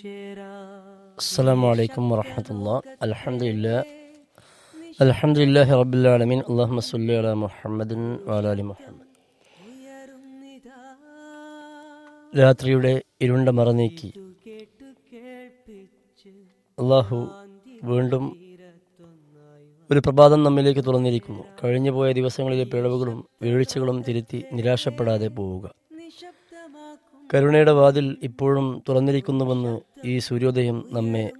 السلام عليكم ورحمة الله الحمد لله الحمد لله رب العالمين اللهم صل على محمد وعلى آل محمد രാത്രിയുടെ ഇരുണ്ട മറ നീക്കി അള്ളാഹു വീണ്ടും ഒരു പ്രഭാതം നമ്മിലേക്ക് തുറന്നിരിക്കുന്നു കഴിഞ്ഞുപോയ ദിവസങ്ങളിലെ പിഴവുകളും വീഴ്ചകളും തിരുത്തി നിരാശപ്പെടാതെ പോവുക കരുണയുടെ വാതിൽ ഇപ്പോഴും തുറന്നിരിക്കുന്നുവെന്ന് ഈ സൂര്യോദയം നമ്മെ